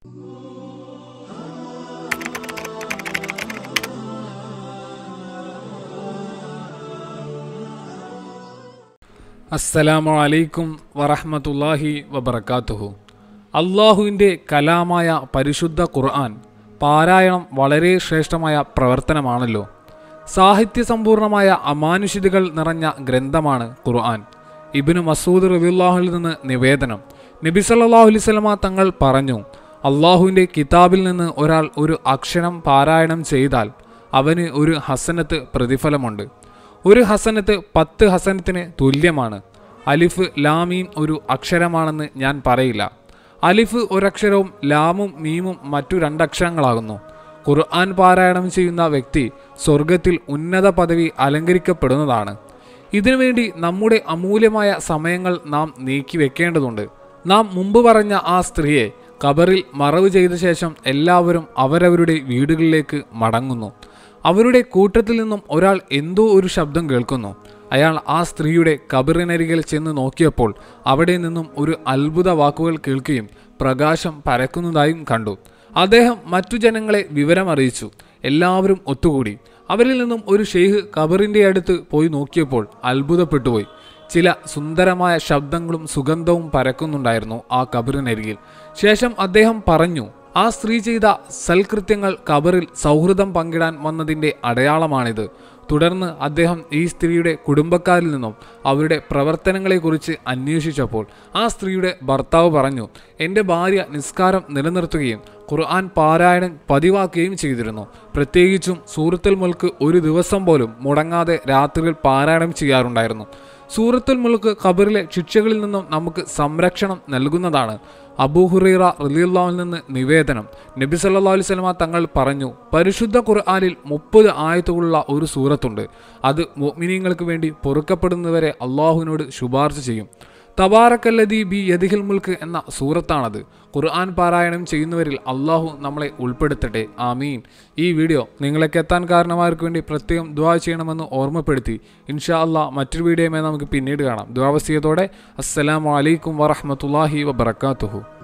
അസ്സലാമു അലൈക്കും വറഹ്മത്തുള്ളാഹി വബറകാതുഹു അള്ളാഹുവിൻ്റെ കലാമായ പരിശുദ്ധ ഖുർആൻ പാരായണം വളരെ ശ്രേഷ്ഠമായ പ്രവർത്തനമാണല്ലോ സാഹിത്യസമ്പൂർണമായ അമാനുഷികതകൾ നിറഞ്ഞ ഗ്രന്ഥമാണ് ഖുർആൻ ഇബ്നു മസൂദ് റബിയുള്ളാഹുൽ നിന്ന് നിവേദനം നബി സല്ലല്ലാഹു അലൈഹി വസല്ലമ തങ്ങൾ പറഞ്ഞു അള്ളാഹുവിൻ്റെ കിതാബിൽ നിന്ന് ഒരാൾ ഒരു അക്ഷരം പാരായണം ചെയ്താൽ അവന് ഒരു ഹസനത്ത് പ്രതിഫലമുണ്ട് ഒരു ഹസനത്ത് പത്ത് ഹസനത്തിന് തുല്യമാണ് അലിഫ് ലാമീം ഒരു അക്ഷരമാണെന്ന് ഞാൻ പറയില്ല അലിഫ് ഒരക്ഷരവും ലാമും മീമും മറ്റു രണ്ടക്ഷരങ്ങളാകുന്നു ഖുർആൻ പാരായണം ചെയ്യുന്ന വ്യക്തി സ്വർഗത്തിൽ ഉന്നത പദവി അലങ്കരിക്കപ്പെടുന്നതാണ് ഇതിനുവേണ്ടി നമ്മുടെ അമൂല്യമായ സമയങ്ങൾ നാം നീക്കി വെക്കേണ്ടതുണ്ട് നാം മുമ്പ് പറഞ്ഞ ആ സ്ത്രീയെ കബറിൽ മറവ് ചെയ്ത ശേഷം എല്ലാവരും അവരവരുടെ വീടുകളിലേക്ക് മടങ്ങുന്നു അവരുടെ കൂട്ടത്തിൽ നിന്നും ഒരാൾ എന്തോ ഒരു ശബ്ദം കേൾക്കുന്നു അയാൾ ആ സ്ത്രീയുടെ കബറിനരികിൽ ചെന്ന് നോക്കിയപ്പോൾ അവിടെ നിന്നും ഒരു അത്ഭുത വാക്കുകൾ കേൾക്കുകയും പ്രകാശം പരക്കുന്നതായും കണ്ടു അദ്ദേഹം മറ്റു ജനങ്ങളെ വിവരമറിയിച്ചു എല്ലാവരും ഒത്തുകൂടി അവരിൽ നിന്നും ഒരു ഷെയ്ഖ് കബറിന്റെ അടുത്ത് പോയി നോക്കിയപ്പോൾ അത്ഭുതപ്പെട്ടുപോയി ചില സുന്ദരമായ ശബ്ദങ്ങളും സുഗന്ധവും പരക്കുന്നുണ്ടായിരുന്നു ആ കബറിനരികിൽ ശേഷം അദ്ദേഹം പറഞ്ഞു ആ സ്ത്രീ ചെയ്ത സൽകൃത്യങ്ങൾ കബറിൽ സൗഹൃദം പങ്കിടാൻ വന്നതിൻ്റെ അടയാളമാണിത് തുടർന്ന് അദ്ദേഹം ഈ സ്ത്രീയുടെ കുടുംബക്കാരിൽ നിന്നും അവരുടെ പ്രവർത്തനങ്ങളെക്കുറിച്ച് അന്വേഷിച്ചപ്പോൾ ആ സ്ത്രീയുടെ ഭർത്താവ് പറഞ്ഞു എൻ്റെ ഭാര്യ നിസ്കാരം നിലനിർത്തുകയും ഖുർആൻ പാരായണം പതിവാക്കുകയും ചെയ്തിരുന്നു പ്രത്യേകിച്ചും സൂറത്തുൽ മുൽക്ക് ഒരു ദിവസം പോലും മുടങ്ങാതെ രാത്രിയിൽ പാരായണം ചെയ്യാറുണ്ടായിരുന്നു സൂറത്തുൽ മുൽക്ക് ഖബറിലെ ശിക്ഷകളിൽ നിന്നും നമുക്ക് സംരക്ഷണം നൽകുന്നതാണ് അബൂഹുറൈറ റലിയുള്ളാവിൽ നിന്ന് നിവേദനം നബി സല്ലാ അലൈഹി സ്വലമ തങ്ങൾ പറഞ്ഞു പരിശുദ്ധ ഖുർആാനിൽ മുപ്പത് ആയത്തുകളുള്ള ഒരു സൂറത്തുണ്ട് അത് മുഅ്മിനീങ്ങൾക്ക് വേണ്ടി പൊറുക്കപ്പെടുന്നവരെ അള്ളാഹുവിനോട് ശുപാർശ ചെയ്യും തബാറക്കല്ലദി ബി യദിഹിൽ മുൽക്ക് എന്ന സൂറത്താണത് ഖുർആൻ പാരായണം ചെയ്യുന്നവരിൽ അള്ളാഹു നമ്മളെ ഉൾപ്പെടുത്തട്ടെ ആമീൻ ഈ വീഡിയോ നിങ്ങളൊക്കെ എത്താൻ കാരണമാർക്ക് വേണ്ടി പ്രത്യേകം ദുവാ ചെയ്യണമെന്ന് ഓർമ്മപ്പെടുത്തി ഇൻഷാ അള്ളാഹ് മറ്റൊരു വീഡിയോയുമായി നമുക്ക് പിന്നീട് കാണാം ദുവാവസ്യത്തോടെ അസ്സലാമു അലൈക്കും വറഹ്മത്തുള്ളാഹി വബറകാതുഹു